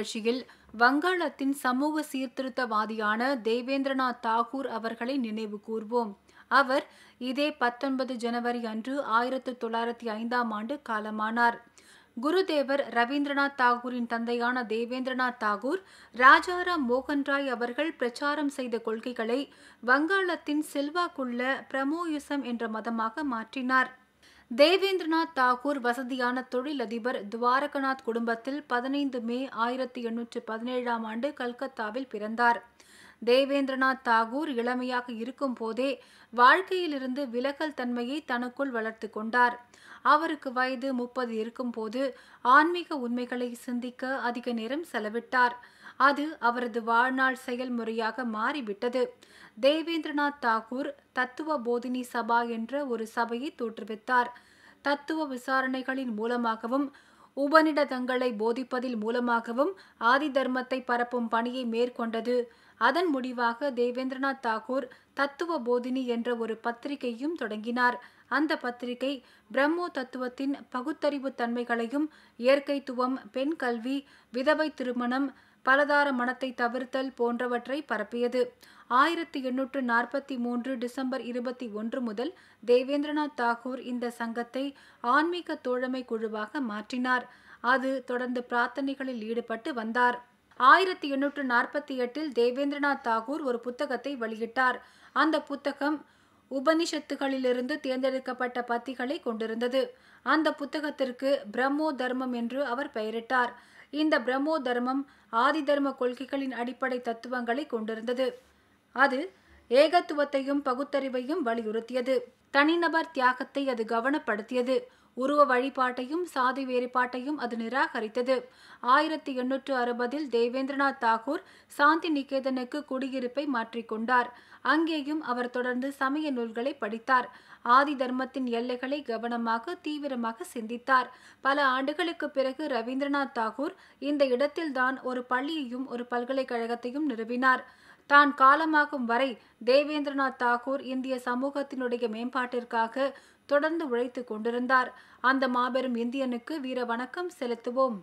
நிகழ்ச்சியில் வங்காளத்தின் சமூக சீர்திருத்தவாதியான தேவேந்திரநாத் தாகூர் அவர்களை நினைவு கூர்வோம் அவர் இதே பத்தொன்பது ஜனவரி அன்று ஆயிரத்து தொள்ளாயிரத்தி ஐந்தாம் ஆண்டு காலமானார் குருதேவர் ரவீந்திரநாத் தாகூரின் தந்தையான தேவேந்திரநாத் தாகூர் ராஜாராம் மோகன் ராய் அவர்கள் பிரச்சாரம் செய்த கொள்கைகளை வங்காளத்தின் செல்வாக்குள்ள பிரமோயுசம் என்ற மதமாக மாற்றினார் தேவேந்திரநாத் தாகூர் வசதியான தொழிலதிபர் துவாரகநாத் குடும்பத்தில் பதினைந்து மே ஆயிரத்தி எண்ணூற்று பதினேழாம் ஆண்டு கல்கத்தாவில் பிறந்தார் தேவேந்திரநாத் தாகூர் இளமையாக இருக்கும் போதே வாழ்க்கையிலிருந்து விலகல் தன்மையை தனக்குள் வளர்த்து கொண்டார் அவருக்கு வயது முப்பது இருக்கும்போது ஆன்மீக உண்மைகளை சிந்திக்க அதிக நேரம் செலவிட்டார் அது அவரது வாழ்நாள் செயல்முறையாக மாறிவிட்டது தேவேந்திரநாத் தாகூர் தத்துவ போதினி சபா என்ற ஒரு சபையை தோற்றுவித்தார் தத்துவ விசாரணைகளின் மூலமாகவும் உபநிடதங்களை போதிப்பதில் மூலமாகவும் ஆதி தர்மத்தை பரப்பும் பணியை மேற்கொண்டது அதன் முடிவாக தேவேந்திரநாத் தாகூர் தத்துவ போதினி என்ற ஒரு பத்திரிகையும் தொடங்கினார் அந்த பத்திரிகை பிரம்மோ தத்துவத்தின் பகுத்தறிவு தன்மைகளையும் இயற்கைத்துவம் பெண் கல்வி விதவை திருமணம் பலதார மனத்தை தவிர்த்தல் போன்றவற்றை பரப்பியது ஆயிரத்தி எண்ணூற்று நாற்பத்தி மூன்று டிசம்பர் இருபத்தி ஒன்று முதல் தேவேந்திரநாத் தாகூர் இந்த சங்கத்தை ஆன்மீக தோழமை குழுவாக மாற்றினார் அது தொடர்ந்து பிரார்த்தனைகளில் ஈடுபட்டு வந்தார் ஆயிரத்தி எண்ணூற்று நாற்பத்தி எட்டில் தேவேந்திரநாத் தாகூர் ஒரு புத்தகத்தை வெளியிட்டார் அந்த புத்தகம் உபனிஷத்துகளிலிருந்து தேர்ந்தெடுக்கப்பட்ட பத்திகளை கொண்டிருந்தது அந்த புத்தகத்திற்கு பிரம்மோ தர்மம் என்று அவர் பெயரிட்டார் இந்த பிரம்மோ தர்மம் ஆதி தர்ம கொள்கைகளின் அடிப்படை தத்துவங்களை கொண்டிருந்தது அது ஏகத்துவத்தையும் பகுத்தறிவையும் வலியுறுத்தியது தனிநபர் தியாகத்தை அது கவனப்படுத்தியது உருவ வழிபாட்டையும் சாதி வேறுபாட்டையும் அது நிராகரித்தது ஆயிரத்தி எண்ணூற்று அறுபதில் தேவேந்திரநாத் தாகூர் சாந்தி நிகேதனுக்கு குடியிருப்பை மாற்றிக்கொண்டார் அங்கேயும் அவர் தொடர்ந்து சமய நூல்களை படித்தார் ஆதி தர்மத்தின் எல்லைகளை கவனமாக தீவிரமாக சிந்தித்தார் பல ஆண்டுகளுக்கு பிறகு ரவீந்திரநாத் தாகூர் இந்த இடத்தில்தான் ஒரு பள்ளியையும் ஒரு பல்கலைக்கழகத்தையும் நிறுவினார் தான் காலமாகும் வரை தேவேந்திரநாத் தாகூர் இந்திய சமூகத்தினுடைய மேம்பாட்டிற்காக தொடர்ந்து உழைத்து கொண்டிருந்தார் அந்த மாபெரும் இந்தியனுக்கு வீர வணக்கம் செலுத்துவோம்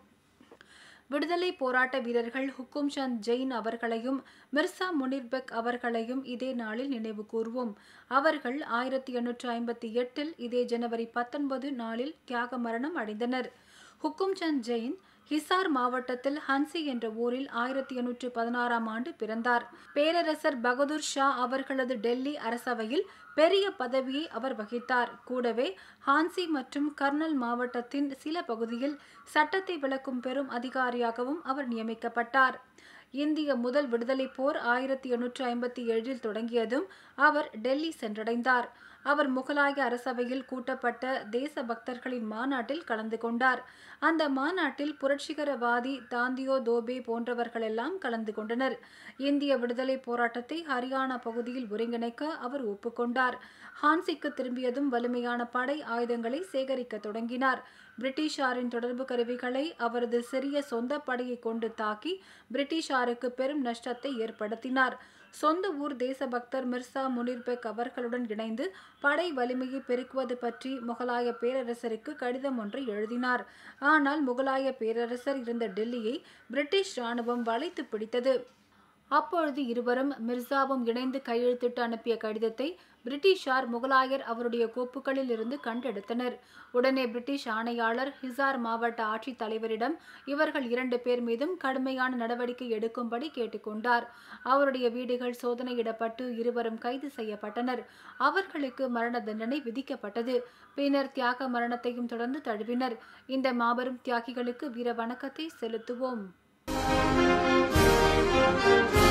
விடுதலை போராட்ட வீரர்கள் ஹுக்கும் சந்த் ஜெயின் அவர்களையும் மிர்சா முனிர்பெக் அவர்களையும் இதே நாளில் நினைவு கூர்வோம் அவர்கள் ஆயிரத்தி எண்ணூற்று ஐம்பத்தி எட்டில் இதே ஜனவரி பத்தொன்பது நாளில் தியாக மரணம் அடைந்தனர் ஹுக்கும் சந்த் ஜெயின் ஹிசார் மாவட்டத்தில் ஹன்சி என்ற ஊரில் ஆயிரத்தி எண்ணூற்று பதினாறாம் ஆண்டு பிறந்தார் பேரரசர் பகதூர் ஷா அவர்களது டெல்லி அரசவையில் பெரிய பதவியை அவர் வகித்தார் கூடவே ஹான்சி மற்றும் கர்னல் மாவட்டத்தின் சில பகுதியில் சட்டத்தை விளக்கும் பெரும் அதிகாரியாகவும் அவர் நியமிக்கப்பட்டார் இந்திய முதல் விடுதலை போர் ஆயிரத்தி எண்ணூற்று ஐம்பத்தி ஏழில் தொடங்கியதும் அவர் டெல்லி சென்றடைந்தார் அவர் முகலாய அரசவையில் கூட்டப்பட்ட தேச பக்தர்களின் மாநாட்டில் கலந்து கொண்டார் அந்த மாநாட்டில் புரட்சிகரவாதி தாந்தியோ தோபே போன்றவர்களெல்லாம் கலந்து கொண்டனர் இந்திய விடுதலை போராட்டத்தை ஹரியானா பகுதியில் ஒருங்கிணைக்க அவர் ஒப்புக்கொண்டார் ஹான்சிக்கு திரும்பியதும் வலிமையான படை ஆயுதங்களை சேகரிக்க தொடங்கினார் பிரிட்டிஷாரின் தொடர்பு கருவிகளை அவரது சிறிய சொந்த படையை கொண்டு தாக்கி பிரிட்டிஷாருக்கு பெரும் நஷ்டத்தை ஏற்படுத்தினார் சொந்த ஊர் தேசபக்தர் மிர்சா முனிர்பெக் அவர்களுடன் இணைந்து படை வலிமையை பெருக்குவது பற்றி முகலாய பேரரசருக்கு கடிதம் ஒன்றை எழுதினார் ஆனால் முகலாய பேரரசர் இருந்த டெல்லியை பிரிட்டிஷ் ராணுவம் வளைத்து பிடித்தது அப்பொழுது இருவரும் மிர்சாவும் இணைந்து கையெழுத்திட்டு அனுப்பிய கடிதத்தை பிரிட்டிஷார் முகலாயர் அவருடைய கோப்புகளில் இருந்து கண்டெடுத்தனர் உடனே பிரிட்டிஷ் ஆணையாளர் ஹிசார் மாவட்ட ஆட்சித் தலைவரிடம் இவர்கள் இரண்டு பேர் மீதும் கடுமையான நடவடிக்கை எடுக்கும்படி கேட்டுக்கொண்டார் அவருடைய வீடுகள் சோதனையிடப்பட்டு இருவரும் கைது செய்யப்பட்டனர் அவர்களுக்கு மரண தண்டனை விதிக்கப்பட்டது பின்னர் தியாக மரணத்தையும் தொடர்ந்து தழுவினர் இந்த மாபெரும் தியாகிகளுக்கு வீர வணக்கத்தை செலுத்துவோம்